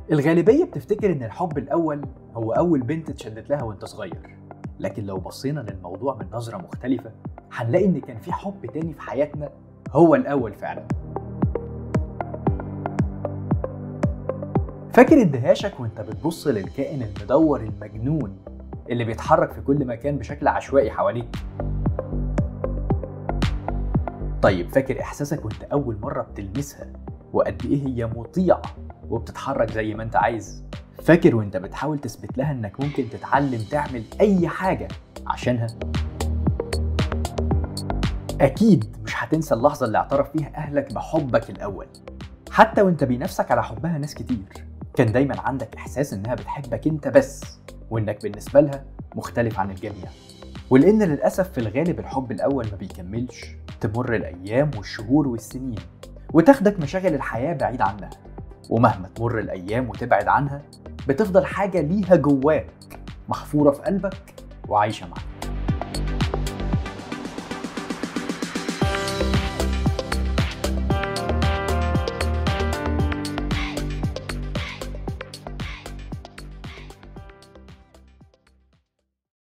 الغالبية بتفتكر إن الحب الأول هو أول بنت اتشدت لها وأنت صغير لكن لو بصينا للموضوع من نظرة مختلفة هنلاقي إن كان في حب تاني في حياتنا هو الأول فعلا فاكر اندهاشك وانت بتبص للكائن المدور المجنون اللي بيتحرك في كل مكان بشكل عشوائي حواليك طيب فاكر احساسك وانت اول مره بتلمسها وقد ايه هي مطيعه وبتتحرك زي ما انت عايز فاكر وانت بتحاول تثبت لها انك ممكن تتعلم تعمل اي حاجه عشانها اكيد مش هتنسى اللحظه اللي اعترف فيها اهلك بحبك الاول حتى وانت بينافسك على حبها ناس كتير كان دايما عندك احساس انها بتحبك انت بس وانك بالنسبه لها مختلف عن الجميع ولان للاسف في الغالب الحب الاول ما بيكملش تمر الايام والشهور والسنين وتاخدك مشاغل الحياه بعيد عنها ومهما تمر الايام وتبعد عنها بتفضل حاجه ليها جواك محفوره في قلبك وعايشه معاك